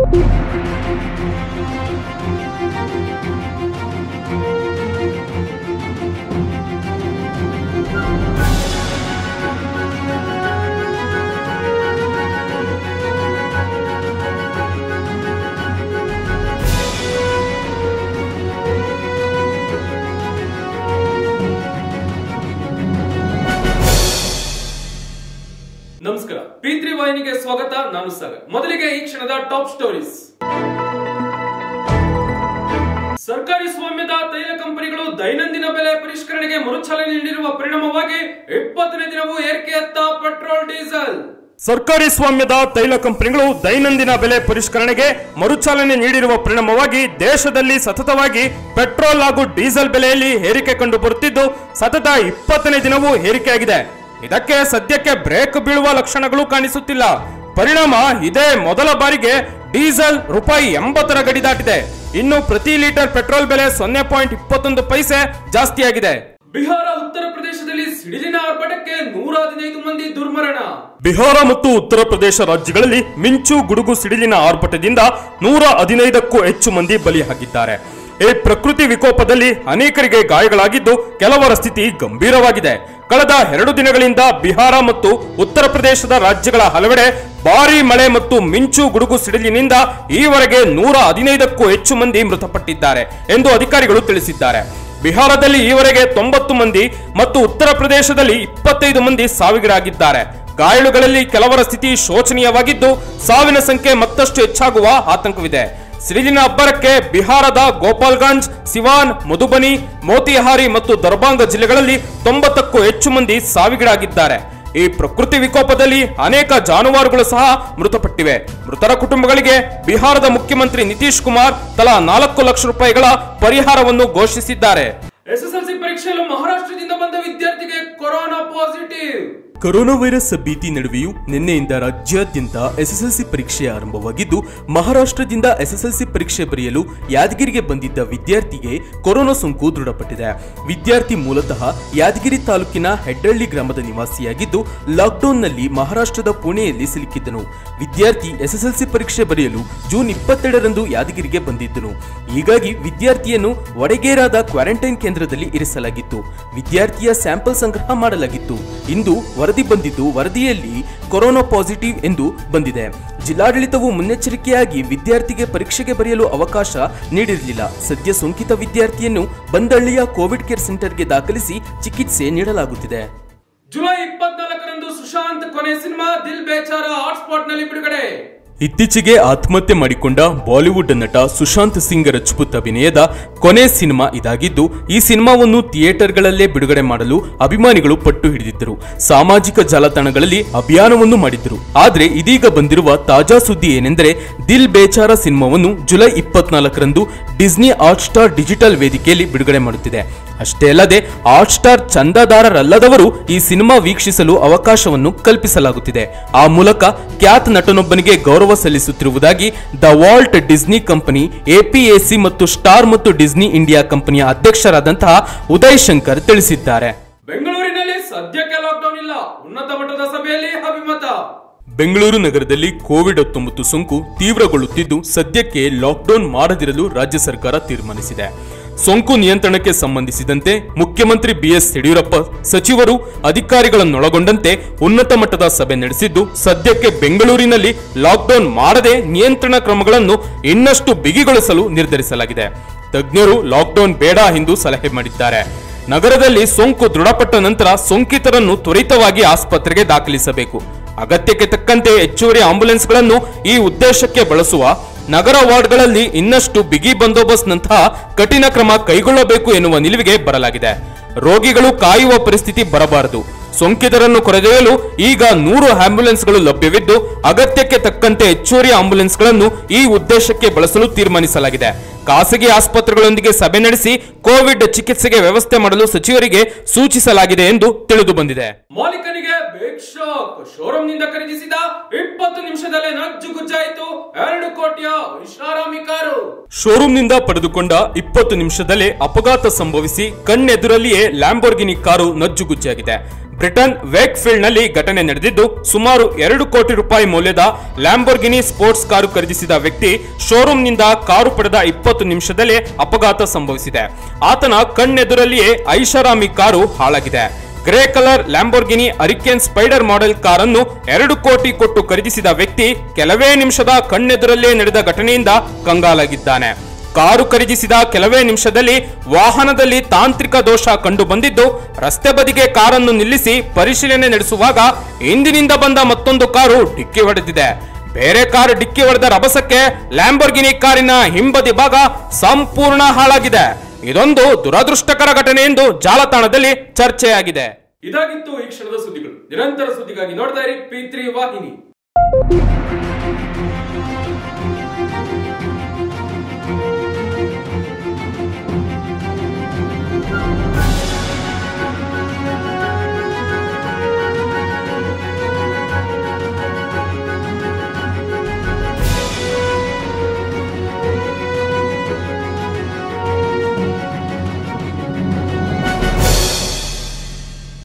ನಮಸ್ಕಾರ ಪಿ3 ವಾಹಿನಿಗೆ ಸ್ವಾಗತ ನಾನು ಸಾಗರ್ ಮೊದಲಿಗೆ ಈ ಕ್ಷಣದ ಟಾಪ್ ಸ್ಟೋರೀಸ್ ಸರ್ಕಾರಿ ಸ್ವಾಮ್ಯದ ತೈಲ ಕಂಪನಿಗಳು ದೈನಂದಿನ ಬೆಲೆ ಪರಿಷ್ಕರಣೆಗೆ ಮರುಚಾಲನೆ ನೀಡಿರುವ ಪರಿಣಾಮವಾಗಿ ಇಪ್ಪತ್ತನೇ ದಿನವೂ ಏರಿಕೆಯತ್ತ ಪೆಟ್ರೋಲ್ ಡೀಸೆಲ್ ಸರ್ಕಾರಿ ಸ್ವಾಮ್ಯದ ತೈಲ ಕಂಪನಿಗಳು ದೈನಂದಿನ ಬೆಲೆ ಪರಿಷ್ಕರಣೆಗೆ ಮರುಚಾಲನೆ ನೀಡಿರುವ ಪರಿಣಾಮವಾಗಿ ದೇಶದಲ್ಲಿ ಸತತವಾಗಿ ಪೆಟ್ರೋಲ್ ಹಾಗೂ ಡೀಸೆಲ್ ಬೆಲೆಯಲ್ಲಿ ಏರಿಕೆ ಕಂಡು ಬರುತ್ತಿದ್ದು ಸತತ ಇಪ್ಪತ್ತನೇ ದಿನವೂ ಏರಿಕೆಯಾಗಿದೆ ಇದಕ್ಕೆ ಸದ್ಯಕ್ಕೆ ಬ್ರೇಕ್ ಬೀಳುವ ಲಕ್ಷಣಗಳು ಕಾಣಿಸುತ್ತಿಲ್ಲ ಪರಿಣಾಮ ಇದೇ ಮೊದಲ ಬಾರಿಗೆ ಡೀಸೆಲ್ ರೂಪಾಯಿ ಎಂಬತ್ತರ ಗಡಿ ದಾಟಿದೆ ಇನ್ನು ಪ್ರತಿ ಲೀಟರ್ ಪೆಟ್ರೋಲ್ ಬೆಲೆ ಸೊನ್ನೆ ಪಾಯಿಂಟ್ ಇಪ್ಪತ್ತೊಂದು ಪೈಸೆ ಜಾಸ್ತಿಯಾಗಿದೆ ಬಿಹಾರ ಉತ್ತರ ಪ್ರದೇಶದಲ್ಲಿ ಸಿಡಿಲಿನ ಆರ್ಭಟಕ್ಕೆ ನೂರ ಹದಿನೈದು ಮಂದಿ ದುರ್ಮರಣ ಬಿಹಾರ ಮತ್ತು ಉತ್ತರ ಪ್ರದೇಶ ರಾಜ್ಯಗಳಲ್ಲಿ ಮಿಂಚು ಗುಡುಗು ಸಿಡಿಲಿನ ಆರ್ಭಟದಿಂದ ನೂರ ಹದಿನೈದಕ್ಕೂ ಹೆಚ್ಚು ಮಂದಿ ಬಲಿಯಾಗಿದ್ದಾರೆ ಈ ಪ್ರಕೃತಿ ವಿಕೋಪದಲ್ಲಿ ಅನೇಕರಿಗೆ ಗಾಯಗಳಾಗಿದ್ದು ಕೆಲವರ ಸ್ಥಿತಿ ಗಂಭೀರವಾಗಿದೆ ಕಳೆದ ಎರಡು ದಿನಗಳಿಂದ ಬಿಹಾರ ಮತ್ತು ಉತ್ತರ ಪ್ರದೇಶದ ರಾಜ್ಯಗಳ ಹಲವೆಡೆ ಭಾರೀ ಮಳೆ ಮತ್ತು ಮಿಂಚು ಗುಡುಗು ಸಿಡಿಲಿನಿಂದ ಈವರೆಗೆ ನೂರ ಹದಿನೈದಕ್ಕೂ ಹೆಚ್ಚು ಮಂದಿ ಮೃತಪಟ್ಟಿದ್ದಾರೆ ಎಂದು ಅಧಿಕಾರಿಗಳು ತಿಳಿಸಿದ್ದಾರೆ ಬಿಹಾರದಲ್ಲಿ ಈವರೆಗೆ ತೊಂಬತ್ತು ಮಂದಿ ಮತ್ತು ಉತ್ತರ ಪ್ರದೇಶದಲ್ಲಿ ಇಪ್ಪತ್ತೈದು ಮಂದಿ ಸಾವಿಗೀಡಾಗಿದ್ದಾರೆ ಗಾಯಾಳುಗಳಲ್ಲಿ ಕೆಲವರ ಸ್ಥಿತಿ ಶೋಚನೀಯವಾಗಿದ್ದು ಸಾವಿನ ಸಂಖ್ಯೆ ಮತ್ತಷ್ಟು ಹೆಚ್ಚಾಗುವ ಆತಂಕವಿದೆ ಸಿಡಿಲಿನ ಅಬ್ಬರಕ್ಕೆ ಬಿಹಾರದ ಗೋಪಾಲ್ಗಂಜ್ ಸಿವಾನ್ ಮಧುಬನಿ ಮೋತಿಹಾರಿ ಮತ್ತು ದರ್ಬಾಂಗ ಜಿಲ್ಲೆಗಳಲ್ಲಿ ತೊಂಬತ್ತಕ್ಕೂ ಹೆಚ್ಚು ಮಂದಿ ಸಾವಿಗೀಡಾಗಿದ್ದಾರೆ ಈ ಪ್ರಕೃತಿ ವಿಕೋಪದಲ್ಲಿ ಅನೇಕ ಜಾನುವಾರುಗಳು ಸಹ ಮೃತಪಟ್ಟಿವೆ ಮೃತರ ಕುಟುಂಬಗಳಿಗೆ ಬಿಹಾರದ ಮುಖ್ಯಮಂತ್ರಿ ನಿತೀಶ್ ಕುಮಾರ್ ತಲಾ ನಾಲ್ಕು ಲಕ್ಷ ರೂಪಾಯಿಗಳ ಪರಿಹಾರವನ್ನು ಘೋಷಿಸಿದ್ದಾರೆ ಎಸ್ಎಸ್ಎಲ್ಸಿ ಪರೀಕ್ಷೆಯಲ್ಲೂ ಮಹಾರಾಷ್ಟ್ರದಿಂದ ಬಂದ ವಿದ್ಯಾರ್ಥಿಗೆ ಕೊರೋನಾ ಪಾಸಿಟಿವ್ ಕೊರೋನಾ ವೈರಸ್ ಭೀತಿ ನಡುವೆಯೂ ನಿನ್ನೆಯಿಂದ ರಾಜ್ಯಾದ್ಯಂತ ಎಸ್ಎಸ್ಎಲ್ಸಿ ಪರೀಕ್ಷೆ ಆರಂಭವಾಗಿದ್ದು ಮಹಾರಾಷ್ಟ್ರದಿಂದ ಎಸ್ಎಸ್ಎಲ್ಸಿ ಪರೀಕ್ಷೆ ಬರೆಯಲು ಯಾದಗಿರಿಗೆ ಬಂದಿದ್ದ ವಿದ್ಯಾರ್ಥಿಗೆ ಕೊರೋನಾ ಸೋಂಕು ದೃಢಪಟ್ಟಿದೆ ವಿದ್ಯಾರ್ಥಿ ಮೂಲತಃ ಯಾದಗಿರಿ ತಾಲೂಕಿನ ಹೆಡ್ಡಳ್ಳಿ ಗ್ರಾಮದ ನಿವಾಸಿಯಾಗಿದ್ದು ಲಾಕ್ಡೌನ್ನಲ್ಲಿ ಮಹಾರಾಷ್ಟ್ರದ ಪುಣೆಯಲ್ಲಿ ಸಿಲುಕಿದ್ದನು ವಿದ್ಯಾರ್ಥಿ ಎಸ್ಎಸ್ಎಲ್ಸಿ ಪರೀಕ್ಷೆ ಬರೆಯಲು ಜೂನ್ ಇಪ್ಪತ್ತೆರಡರಂದು ಯಾದಗಿರಿಗೆ ಬಂದಿದ್ದನು ಹೀಗಾಗಿ ವಿದ್ಯಾರ್ಥಿಯನ್ನು ವಡಗೇರಾದ ಕ್ವಾರಂಟೈನ್ ಕೇಂದ್ರದಲ್ಲಿ ಇರಿಸಲಾಗಿತ್ತು ವಿದ್ಯಾರ್ಥಿಯ ಸ್ಯಾಂಪಲ್ ಸಂಗ್ರಹ ಮಾಡಲಾಗಿತ್ತು ಇಂದು ವರದಿ ಬಂದಿದ್ದು ವರದಿಯಲ್ಲಿ ಕೊರೋನಾ ಪಾಸಿಟಿವ್ ಎಂದು ಬಂದಿದೆ ಜಿಲ್ಲಾಡಳಿತವು ಮುನ್ನೆಚ್ಚರಿಕೆಯಾಗಿ ವಿದ್ಯಾರ್ಥಿಗೆ ಪರೀಕ್ಷೆಗೆ ಬರೆಯಲು ಅವಕಾಶ ನೀಡಿರಲಿಲ್ಲ ಸದ್ಯ ಸೋಂಕಿತ ವಿದ್ಯಾರ್ಥಿಯನ್ನು ಬಂದಳ್ಳಿಯ ಕೋವಿಡ್ ಕೇರ್ ಸೆಂಟರ್ಗೆ ದಾಖಲಿಸಿ ಚಿಕಿತ್ಸೆ ನೀಡಲಾಗುತ್ತಿದೆ ಜುಲೈ ಇಪ್ಪತ್ನಾಲ್ಕರಂದು ಸುಶಾಂತ್ ಕೊನೆ ಸಿನಿಮಾ ದಿಲ್ ಬೇಚಾರ ಹಾಟ್ಸ್ಪಾಟ್ ನಲ್ಲಿ ಬಿಡುಗಡೆ ಇತ್ತೀಚೆಗೆ ಆತ್ಮಹತ್ಯೆ ಮಾಡಿಕೊಂಡ ಬಾಲಿವುಡ್ ನಟ ಸುಶಾಂತ್ ಸಿಂಗ್ ರಜಪೂತ್ ಅಭಿನಯದ ಕೊನೆ ಸಿನಿಮಾ ಇದಾಗಿದ್ದು ಈ ಸಿನಿಮಾವನ್ನು ಥಿಯೇಟರ್ಗಳಲ್ಲೇ ಬಿಡುಗಡೆ ಮಾಡಲು ಅಭಿಮಾನಿಗಳು ಪಟ್ಟು ಹಿಡಿದಿದ್ದರು ಸಾಮಾಜಿಕ ಜಾಲತಾಣಗಳಲ್ಲಿ ಅಭಿಯಾನವನ್ನು ಮಾಡಿದ್ದರು ಆದರೆ ಇದೀಗ ಬಂದಿರುವ ತಾಜಾ ಸುದ್ದಿ ಏನೆಂದರೆ ದಿಲ್ ಬೇಚಾರ ಸಿನಿಮಾವನ್ನು ಜುಲೈ ಇಪ್ಪತ್ನಾಲ್ಕರಂದು ಡಿಸ್ನಿ ಹಾಟ್ ಸ್ಟಾರ್ ಡಿಜಿಟಲ್ ವೇದಿಕೆಯಲ್ಲಿ ಬಿಡುಗಡೆ ಮಾಡುತ್ತಿದೆ ಅಷ್ಟೇ ಅಲ್ಲದೆ ಹಾಟ್ ಸ್ಟಾರ್ ಚಂದಾದಾರರಲ್ಲದವರು ಈ ಸಿನಿಮಾ ವೀಕ್ಷಿಸಲು ಅವಕಾಶವನ್ನು ಕಲ್ಪಿಸಲಾಗುತ್ತಿದೆ ಆ ಮೂಲಕ ಖ್ಯಾತ ನಟನೊಬ್ಬನಿಗೆ ಗೌರವ ಸಲ್ಲಿಸುತ್ತಿರುವುದಾಗಿ the Walt Disney company APAC ಮತ್ತು ಸ್ಟಾರ್ ಮತ್ತು ಡಿಸ್ನಿ ಇಂಡಿಯಾ ಕಂಪನಿಯ ಅಧ್ಯಕ್ಷರಾದಂತಹ ಉದಯ್ ಶಂಕರ್ ತಿಳಿಸಿದ್ದಾರೆ ಬೆಂಗಳೂರಿನಲ್ಲಿ ಸದ್ಯಕ್ಕೆ ಲಾಕ್ಡೌನ್ ಇಲ್ಲ ಉನ್ನತ ಮಟ್ಟದ ಸಭೆಯಲ್ಲಿ ಅಭಿಮತ ಬೆಂಗಳೂರು ನಗರದಲ್ಲಿ ಕೋವಿಡ್ ಹತ್ತೊಂಬತ್ತು ಸೋಂಕು ತೀವ್ರಗೊಳ್ಳುತ್ತಿದ್ದು ಸದ್ಯಕ್ಕೆ ಲಾಕ್ಡೌನ್ ಮಾಡದಿರಲು ರಾಜ್ಯ ಸರ್ಕಾರ ತೀರ್ಮಾನಿಸಿದೆ ಸೋಂಕು ನಿಯಂತ್ರಣಕ್ಕೆ ಸಂಬಂಧಿಸಿದಂತೆ ಮುಖ್ಯಮಂತ್ರಿ ಬಿಎಸ್ ಯಡಿಯೂರಪ್ಪ ಸಚಿವರು ಅಧಿಕಾರಿಗಳನ್ನೊಳಗೊಂಡಂತೆ ಉನ್ನತ ಮಟ್ಟದ ಸಭೆ ನಡೆಸಿದ್ದು ಸದ್ಯಕ್ಕೆ ಬೆಂಗಳೂರಿನಲ್ಲಿ ಲಾಕ್ಡೌನ್ ಮಾಡದೆ ನಿಯಂತ್ರಣ ಕ್ರಮಗಳನ್ನು ಇನ್ನಷ್ಟು ಬಿಗಿಗೊಳಿಸಲು ನಿರ್ಧರಿಸಲಾಗಿದೆ ತಜ್ಞರು ಲಾಕ್ಡೌನ್ ಬೇಡ ಎಂದು ಸಲಹೆ ಮಾಡಿದ್ದಾರೆ ನಗರದಲ್ಲಿ ಸೋಂಕು ದೃಢಪಟ್ಟ ನಂತರ ಸೋಂಕಿತರನ್ನು ತ್ವರಿತವಾಗಿ ಆಸ್ಪತ್ರೆಗೆ ದಾಖಲಿಸಬೇಕು ಅಗತ್ಯಕ್ಕೆ ತಕ್ಕಂತೆ ಹೆಚ್ಚುವರಿ ಆಂಬ್ಯುಲೆನ್ಸ್ಗಳನ್ನು ಈ ಉದ್ದೇಶಕ್ಕೆ ಬಳಸುವ ನಗರ ವಾರ್ಡ್ಗಳಲ್ಲಿ ಇನ್ನಷ್ಟು ಬಿಗಿ ಬಂದೋಬಸ್ತ್ನಂತಹ ಕಠಿಣ ಕ್ರಮ ಕೈಗೊಳ್ಳಬೇಕು ಎನ್ನುವ ನಿಲುವಿಗೆ ಬರಲಾಗಿದೆ ರೋಗಿಗಳು ಕಾಯುವ ಪರಿಸ್ಥಿತಿ ಬರಬಾರದು ಸೋಂಕಿತರನ್ನು ಕೊರೆದೊಯ್ಯಲು ಈಗ ನೂರು ಆಂಬ್ಯುಲೆನ್ಸ್ಗಳು ಲಭ್ಯವಿದ್ದು ಅಗತ್ಯಕ್ಕೆ ತಕ್ಕಂತೆ ಹೆಚ್ಚುವರಿ ಆಂಬ್ಯುಲೆನ್ಸ್ಗಳನ್ನು ಈ ಉದ್ದೇಶಕ್ಕೆ ಬಳಸಲು ತೀರ್ಮಾನಿಸಲಾಗಿದೆ ಖಾಸಗಿ ಆಸ್ಪತ್ರೆಗಳೊಂದಿಗೆ ಸಭೆ ನಡೆಸಿ ಕೋವಿಡ್ ಚಿಕಿತ್ಸೆಗೆ ವ್ಯವಸ್ಥೆ ಮಾಡಲು ಸಚಿವರಿಗೆ ಸೂಚಿಸಲಾಗಿದೆ ಎಂದು ತಿಳಿದು ಬಂದಿದೆ ಮಾಲೀಕನಿಗೆ ಬೇಕ್ ಶಾಕ್ ಶೋರೂಮ್ ನಿಂದ ಖರೀದಿಸಿದ ಇಪ್ಪತ್ತು ನಿಮಿಷದಲ್ಲೇ ನಜ್ಜು ಗುಜ್ಜಾಯಿತು ಎರಡು ಕೋಟಿಯ ಐಷಾರಾಮಿ ಕಾರು ಶೋರೂಮ್ನಿಂದ ಪಡೆದುಕೊಂಡ ಇಪ್ಪತ್ತು ನಿಮಿಷದಲ್ಲೇ ಅಪಘಾತ ಸಂಭವಿಸಿ ಕಣ್ಣೆದುರಲ್ಲಿಯೇ ಲ್ಯಾಂಬೋರ್ಗಿನಿ ಕಾರು ನಜ್ಜುಗುಜ್ಜಾಗಿದೆ ಬ್ರಿಟನ್ ವೇಕ್ ನಲ್ಲಿ ಘಟನೆ ನಡೆದಿದ್ದು ಸುಮಾರು ಎರಡು ಕೋಟಿ ರೂಪಾಯಿ ಮೌಲ್ಯದ ಲ್ಯಾಂಬೋರ್ಗಿನಿ ಸ್ಪೋರ್ಟ್ಸ್ ಕಾರು ಖರೀದಿಸಿದ ವ್ಯಕ್ತಿ ಶೋರೂಮ್ನಿಂದ ಕಾರು ಪಡೆದ ಇಪ್ಪತ್ತು ನಿಮಿಷದಲ್ಲೇ ಅಪಘಾತ ಸಂಭವಿಸಿದೆ ಆತನ ಕಣ್ಣೆದುರಲ್ಲಿಯೇ ಐಷಾರಾಮಿ ಕಾರು ಹಾಳಾಗಿದೆ grey colour Lamborghini Huracan spider model ಕಾರನ್ನು ಎರಡು ಕೋಟಿ ಕೊಟ್ಟು ಖರೀದಿಸಿದ ವ್ಯಕ್ತಿ ಕೆಲವೇ ನಿಮಿಷದ ಕಣ್ಣೆದುರಲ್ಲೇ ನಡೆದ ಘಟನೆಯಿಂದ ಕಂಗಾಲಾಗಿದ್ದಾನೆ ಕಾರು ಖರೀದಿಸಿದ ಕೆಲವೇ ನಿಮಿಷದಲ್ಲಿ ವಾಹನದಲ್ಲಿ ತಾಂತ್ರಿಕ ದೋಷ ಕಂಡು ಬಂದಿದ್ದು ರಸ್ತೆ ಬದಿಗೆ ಕಾರನ್ನು ನಿಲ್ಲಿಸಿ ಪರಿಶೀಲನೆ ನಡೆಸುವಾಗ ಹಿಂದಿನಿಂದ ಬಂದ ಮತ್ತೊಂದು ಕಾರು ಡಿಕ್ಕಿ ಹೊಡೆದಿದೆ ಬೇರೆ ಕಾರು ಡಿಕ್ಕಿ ಹೊಡೆದ ರಭಸಕ್ಕೆ ಲ್ಯಾಂಬೋರ್ಗಿನಿ ಕಾರಿನ ಹಿಂಬದಿ ಭಾಗ ಸಂಪೂರ್ಣ ಹಾಳಾಗಿದೆ ಇದೊಂದು ದುರದೃಷ್ಟಕರ ಘಟನೆ ಎಂದು ಜಾಲತಾಣದಲ್ಲಿ ಚರ್ಚೆಯಾಗಿದೆ ಇದಾಗಿತ್ತು ಈ ಕ್ಷಣದ ಸುದ್ದಿಗಳು ನಿರಂತರ ಸುದ್ದಿಗಾಗಿ ನೋಡ್ತಾ ಇರಿ ಪಿ ತ್ರೀ ವಾಹಿನಿ